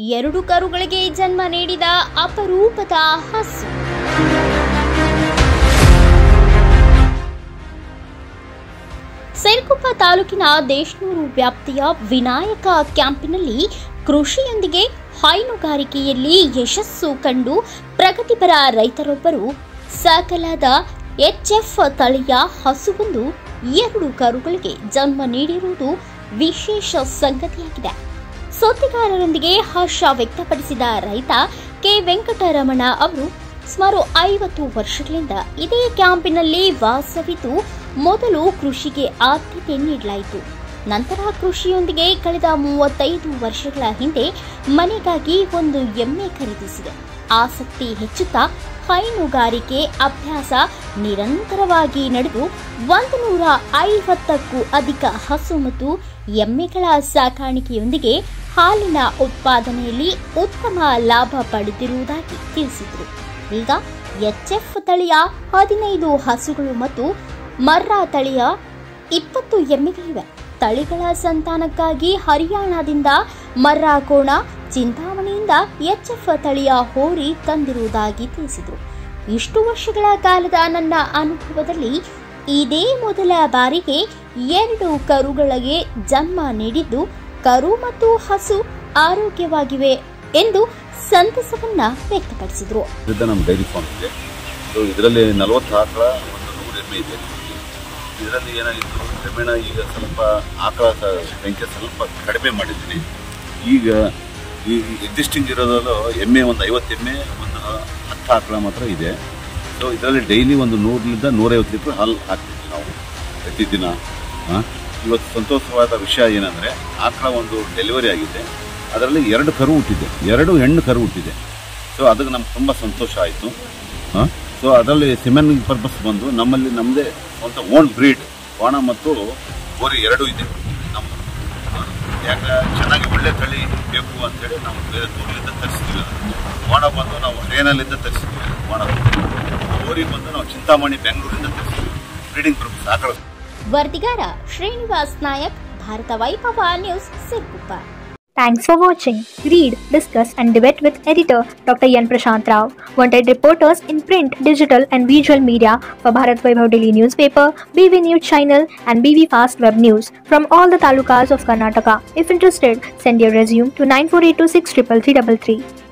ಎರಡು ಕರುಗಳಿಗೆ ಜನ್ಮ ನೀಡಿದ ಅಪರೂಪದ ಹಸು ಸೇರ್ಕೊಪ್ಪ ತಾಲೂಕಿನ ದೇಶನೂರು ವ್ಯಾಪ್ತಿಯ ವಿನಾಯಕ ಕ್ಯಾಂಪಿನಲ್ಲಿ ಕೃಷಿಯೊಂದಿಗೆ ಹೈನುಗಾರಿಕೆಯಲ್ಲಿ ಯಶಸ್ಸು ಕಂಡು ಪ್ರಗತಿಪರ ರೈತರೊಬ್ಬರು ಸಾಕಲಾದ ಎಚ್ಎಫ್ ತಳಿಯ ಹಸುವೊಂದು ಎರಡು ಕರುಗಳಿಗೆ ಜನ್ಮ ನೀಡಿರುವುದು ವಿಶೇಷ ಸಂಗತಿಯಾಗಿದೆ ಸುದ್ದಿಗಾರರೊಂದಿಗೆ ಹರ್ಷ ವ್ಯಕ್ತಪಡಿಸಿದ ರೈತ ಕೆ ವೆಂಕಟರಮಣ ಅವರು ಸುಮಾರು ಐವತ್ತು ವರ್ಷಗಳಿಂದ ಇದೇ ಕ್ಯಾಂಪಿನಲ್ಲಿ ವಾಸವಿದ್ದು ಮೊದಲು ಕೃಷಿಗೆ ಆದ್ಯತೆ ನೀಡಲಾಯಿತು ನಂತರ ಕೃಷಿಯೊಂದಿಗೆ ಕಳೆದ ಮೂವತ್ತೈದು ವರ್ಷಗಳ ಹಿಂದೆ ಮನೆಗಾಗಿ ಒಂದು ಎಮ್ಮೆ ಖರೀದಿಸಿದೆ ಆಸಕ್ತಿ ಹೆಚ್ಚುತ್ತಾ ಹೈನುಗಾರಿಕೆ ಅಭ್ಯಾಸ ನಿರಂತರವಾಗಿ ನಡೆದು ಒಂದು ನೂರ ಐವತ್ತಕ್ಕೂ ಅಧಿಕ ಹಸು ಮತ್ತು ಎಮ್ಮೆಗಳ ಸಾಕಾಣಿಕೆಯೊಂದಿಗೆ ಹಾಲಿನ ಉತ್ಪಾದನೆಯಲ್ಲಿ ಉತ್ತಮ ಲಾಭ ಪಡೆದಿರುವುದಾಗಿ ತಿಳಿಸಿದರು ಈಗ ಎಚ್ಎಫ್ ತಳಿಯ ಹದಿನೈದು ಹಸುಗಳು ಮತ್ತು ಮರ್ರಾ ತಳಿಯ ಇಪ್ಪತ್ತು ಎಮ್ಮೆಗಳಿವೆ ತಳಿಗಳ ಸಂತಾನಕ್ಕಾಗಿ ಹರಿಯಾಣದಿಂದ ಮರ್ರಾ ಕೋಣ ಚಿಂತಾಮಣಿಯಿಂದ ಎಚ್ಎಫ್ ತಳಿಯ ಹೋರಿ ತಂದಿರುವುದಾಗಿ ತಿಳಿಸಿದರು ಇಷ್ಟು ವರ್ಷಗಳ ಕಾಲದ ನನ್ನ ಅನುಭವದಲ್ಲಿ ಇದೇ ಮೊದಲ ಬಾರಿಗೆ ಎರಡು ಕರುಗಳಿಗೆ ಜನ್ಮ ನೀಡಿದ್ದು ಕರು ಮತ್ತು ಹಸು ಆರೋಗ್ಯವಾಗಿವೆ ಎಂದು ಸಂತಸವನ್ನ ವ್ಯಕ್ತಪಡಿಸಿದರು ಇದರಿಂದ ನಮ್ಮ ಡೈರಿ ಫಾರ್ಮ್ ಇದೆ ಸೊ ಇದರಲ್ಲಿ ನಲವತ್ತು ಆಕಳ ಒಂದು ನೂರು ಎಮ್ಮೆ ಇದೆ ಇದರಲ್ಲಿ ಏನಾಗಿತ್ತು ಕ್ರಮೇಣ ಈಗ ಸ್ವಲ್ಪ ಆಕಳ ಸ- ಸಂಖ್ಯೆ ಸ್ವಲ್ಪ ಕಡಿಮೆ ಮಾಡಿದ್ದೀನಿ ಈಗ ಈ ಎಕ್ಸಿಸ್ಟಿಂಗ್ ಇರೋದ್ರಲ್ಲೂ ಎಮ್ಮೆ ಒಂದು ಐವತ್ತು ಎಮ್ಮೆ ಒಂದು ಹತ್ತು ಆಕಳ ಮಾತ್ರ ಇದೆ ಸೊ ಇದರಲ್ಲಿ ಡೈಲಿ ಒಂದು ನೂರರಿಂದ ನೂರೈವತ್ತು ಲೀಟ್ರ್ ಹಾಲು ಹಾಕ್ತೀವಿ ನಾವು ಪ್ರತಿದಿನ ಆ, ಇವತ್ತು ಸಂತೋಷವಾದ ವಿಷಯ ಏನಂದರೆ ಆಕಳ ಒಂದು ಡೆಲಿವರಿ ಆಗಿದೆ ಅದರಲ್ಲಿ ಎರಡು ಕರು ಹುಟ್ಟಿದೆ ಎರಡು ಹೆಣ್ಣು ಕರು ಹುಟ್ಟಿದೆ ಸೊ ಅದಕ್ಕೆ ನಮ್ಗೆ ತುಂಬ ಸಂತೋಷ ಆಯಿತು ಸೊ ಅದರಲ್ಲಿ ಸಿಮೆನ್ ಪರ್ಪಸ್ ಬಂದು ನಮ್ಮಲ್ಲಿ ನಮ್ಮದೇ ಸ್ವಂತ ಓನ್ ಬ್ರೀಡ್ ಕೋಣ ಮತ್ತು ಗೋರಿ ಎರಡೂ ಇದೆ ನಮ್ಮ ಆ, ಯಾಕೆ ಚೆನ್ನಾಗಿ ಒಳ್ಳೆ ತಳಿ ಬೇಕು ಅಂತೇಳಿ ನಾವು ಬೇರೆ ದೂರದಿಂದ ತರಿಸ್ತೀವಿ ಅದನ್ನು. ಕೋಣ ಬಂದು ನಾವು ಹರಿಯಾಣಲಿಂದ ತರಿಸ್ತೀವಿ ಕೋಣ ಗೋರಿ ಬಂದು ನಾವು ಚಿಂತಾಮಣಿ ಬೆಂಗಳೂರಿಂದ ತರಿಸ್ತೀವಿ ಬ್ರೀಡಿಂಗ್ ಪರ್ಪಸ್ ಆಕಳ ವರದಿಗಾರ Srinivas Nayak Bharata Vaibhava news Siruguppa Thanks for watching. Read, discuss, and debate with editor Dr. Yan Prashant Rao. Wanted reporters in print, digital, and visual media for Bharat Vaibhav Daily Newspaper, BV News Channel, and BV Fast Web News from all the talukas of Karnataka. If interested, send your resume to 9482633333.